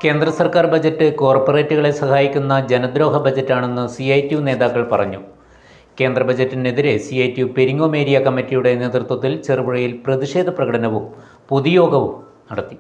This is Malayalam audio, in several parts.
കേന്ദ്ര സർക്കാർ ബജറ്റ് കോർപ്പറേറ്റുകളെ സഹായിക്കുന്ന ജനദ്രോഹ ബജറ്റാണെന്ന് സി ഐ ടി യു നേതാക്കൾ പറഞ്ഞു കേന്ദ്ര ബജറ്റിനെതിരെ C I T U Peringome area കമ്മിറ്റിയുടെ നേതൃത്വത്തിൽ ചെറുപുഴയിൽ പ്രതിഷേധ പ്രകടനവും പൊതുയോഗവും നടത്തി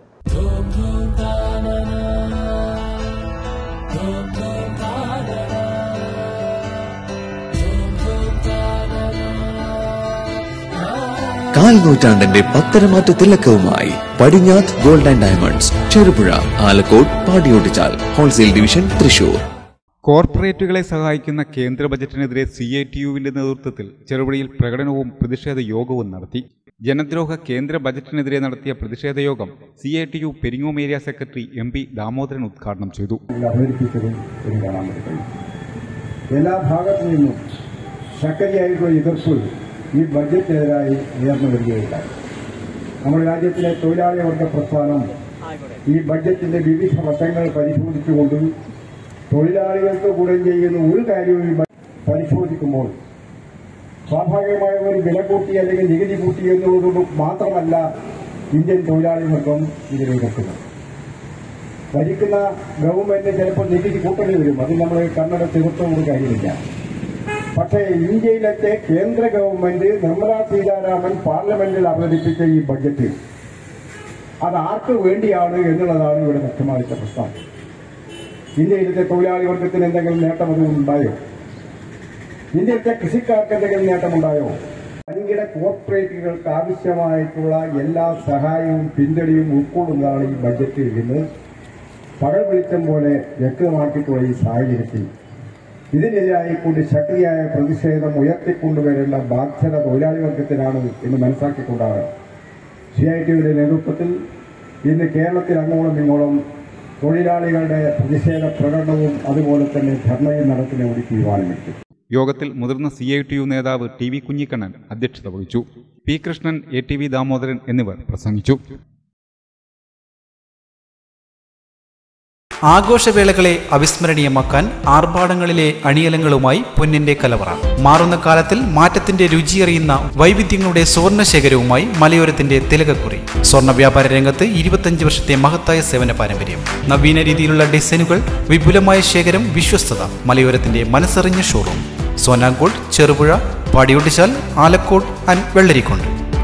കാൽ നൂറ്റാണ്ടിന്റെ പത്തരമാറ്റ തിലക്കവുമായി Padinjath gold and diamonds Cherupuzha Alakode Padiyottuchal wholesale division Thrissur കോർപ്പറേറ്റുകളെ സഹായിക്കുന്ന കേന്ദ്ര ബജറ്റിനെതിരെ സി ഐ ടി യുവിന്റെ നേതൃത്വത്തിൽ ചെറുപുഴയിൽ പ്രകടനവും പ്രതിഷേധ യോഗവും നടത്തി ജനദ്രോഹ കേന്ദ്ര ബജറ്റിനെതിരെ നടത്തിയ പ്രതിഷേധ യോഗം C I T U Peringome area secretary M P Damodaran ഉദ്ഘാടനം ചെയ്തു അവതരിപ്പിച്ചതും എന്ന് കാണാൻ വേണ്ടി കഴിയും എല്ലാ ഭാഗത്തു നിന്നും ശക്തിയായിട്ടുള്ള എതിർപ്പ് ഈ ബഡ്ജറ്റിനെതിരായി ഉയർന്നു വരികയുണ്ടായി നമ്മുടെ രാജ്യത്തിലെ തൊഴിലാളി വർഗ പ്രസ്ഥാനം ഈ ബഡ്ജറ്റിന്റെ വിവിധ വശങ്ങൾ പരിശോധിച്ചുകൊണ്ട് തൊഴിലാളികൾക്ക് ഗുണം ചെയ്യുന്ന ഒരു കാര്യവും ഈ ബഡ്ജറ്റ് പരിശോധിക്കുമ്പോൾ സ്വാഭാവികമായ ഒരു വില കൂട്ടി അല്ലെങ്കിൽ നികുതി കൂട്ടി എന്നുള്ളത് മാത്രമല്ല ഇന്ത്യൻ തൊഴിലാളി വർഗം ഇതിനെ എതിർക്കുന്നത് ഭരിക്കുന്ന ഗവൺമെന്റ് ചിലപ്പോൾ നികുതി കൂട്ടേണ്ടി വരും അതിൽ നമ്മൾ കണ്ണട തീർത്തുകൊണ്ട് കാര്യമില്ല പക്ഷേ ഇന്ത്യയിലത്തെ കേന്ദ്ര ഗവൺമെന്റ് നിർമ്മലാ സീതാരാമൻ പാർലമെന്റിൽ അവതരിപ്പിച്ച ഈ ബഡ്ജറ്റ് അത് ആർക്ക് വേണ്ടിയാണ് എന്നുള്ളതാണ് ഇവിടെ വ്യക്തമാക്കിയ പ്രസ്താവന ഇന്ത്യയിലത്തെ തൊഴിലാളി വർഗത്തിന് എന്തെങ്കിലും നേട്ടം അതുകൊണ്ടുണ്ടായോ ഇന്ത്യയിലത്തെ കൃഷിക്കാർക്ക് എന്തെങ്കിലും നേട്ടമുണ്ടായോ വൻകിട കോർപ്പറേറ്റുകൾക്ക് ആവശ്യമായിട്ടുള്ള എല്ലാ സഹായവും പിന്തുണയും ഉൾക്കൊള്ളുന്നതാണ് ഈ ബഡ്ജറ്റ് എന്ന് പകൽ വെളിച്ചം പോലെ വ്യക്തമാക്കിയിട്ടുള്ള ഈ സാഹചര്യത്തിൽ ഇതിനെതിരായിക്കൊണ്ട് ശക്തിയായ പ്രതിഷേധം ഉയർത്തിക്കൊണ്ടുവരേണ്ട ബാധ്യത തൊഴിലാളി വർഗത്തിനാണ് എന്ന് മനസ്സിലാക്കിക്കൊണ്ടാണ് സി ഐ ടിയുടെ നേതൃത്വത്തിൽ ഇന്ന് കേരളത്തിൽ അങ്ങോളം ഇങ്ങോളം തൊഴിലാളികളുടെ പ്രതിഷേധ പ്രകടനവും അതുപോലെ തന്നെ ധർണയും നടത്തുന്ന ഒരു തീരുമാനമെടുത്തു യോഗത്തിൽ മുതിർന്ന സി ഐ ടി യു നേതാവ് ടി വി കുഞ്ഞിക്കണ്ണൻ അധ്യക്ഷത വഹിച്ചു P Krishnan A T V Damodaran എന്നിവർ പ്രസംഗിച്ചു ആഘോഷവേളകളെ അവിസ്മരണീയമാക്കാൻ ആർഭാടങ്ങളിലെ അണിയലങ്ങളുമായി പൊന്നിന്റെ കലവറ മാറുന്ന കാലത്തിൽ മാറ്റത്തിന്റെ രുചിയറിയുന്ന വൈവിധ്യങ്ങളുടെ സ്വർണ്ണ ശേഖരവുമായി മലയോരത്തിന്റെ തിലകക്കുറി സ്വർണ്ണ വ്യാപാര രംഗത്ത് ഇരുപത്തഞ്ച് വർഷത്തെ മഹത്തായ സേവന പാരമ്പര്യം നവീന രീതിയിലുള്ള ഡിസൈനുകൾ വിപുലമായ ശേഖരം വിശ്വസ്തത മലയോരത്തിന്റെ മനസ്സറിഞ്ഞ ഷോറൂം സോനാഗോൾഡ് ചെറുപുഴ പാടിയൊട്ടിച്ചാൽ ആലക്കോട് ആൻഡ് വെള്ളരിക്കുണ്ട്